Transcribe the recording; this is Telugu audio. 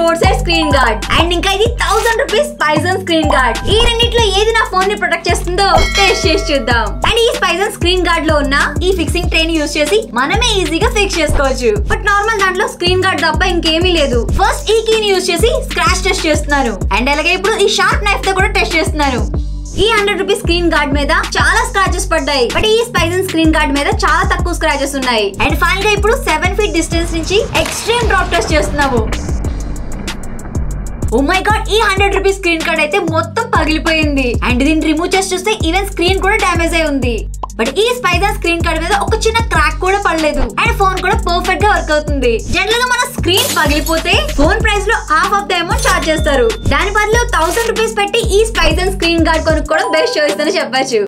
four side screen guard and ఇంకా ఇది thousand rupees Spigen screen guard ఈ రెండిట్లో ఏది నా ఫోన్ ని ప్రొటెక్ట్ చేస్తుందో టెస్ట్ చేసి చూద్దాం అండ్ ఈ స్పైజన్ స్క్రీన్ గార్డ్ లో ఉన్న ఈ ఫిక్సింగ్ ట్రైన్ యూస్ చేసి మనమే ఈజీగా ఫిక్స్ చేసుకోవచ్చు బట్ నార్మల్ దాంట్లో స్క్రీన్ గార్డ్ తప్ప ఇంకేమీ లేదు ఫస్ట్ ఈ కీని యూస్ చేసి స్క్రాచ్ టెస్ట్ చేస్తున్నారు అండ్ అలాగే ఇప్పుడు ఈ షార్ప్ నైఫ్ తో కూడా టెస్ట్ చేస్తున్నారు ఈ హండ్రెడ్ రూపీస్ స్క్రీన్ గార్డ్ మీద చాలా స్క్రాచెస్ పడ్డాయి బట్ ఈ స్పైజన్ స్క్రీన్ గార్డ్ మీద చాలా తక్కువ స్క్రాచెస్ ఉన్నాయి అండ్ ఫైనల్ గా ఇప్పుడు సెవెన్ ఫీట్ డిస్టెన్స్ నుంచి ఎక్స్ట్రీమ్ డ్రాప్ టెస్ట్ చేస్తున్నాము ఓ మై గాడ్ ఈ హండ్రెడ్ రూపీస్ స్క్రీన్ కార్డ్ అయితే మొత్తం పగిలిపోయింది అండ్ దీన్ని రిమూవ్ చేసి చూస్తే ఈవెన్ స్క్రీన్ కూడా డ్యామేజ్ అయి ఉంది బట్ ఈ స్పైజర్ స్క్రీన్ కార్డ్ మీద ఒక చిన్న క్రాక్ కూడా పడలేదు అండ్ ఫోన్ కూడా పర్ఫెక్ట్ గా వర్క్ అవుతుంది జనరల్ గా మన స్క్రీన్ పగిలిపోతే ఫోన్ ప్రైస్ లో half of the amount charge చేస్తారు దాని బదులు థౌసండ్ రూపీస్ పెట్టి ఈ స్పైజర్ స్క్రీన్ గార్డ్ కొనుక్కోవడం బెస్ట్ చాయిస్ అని చెప్పచ్చు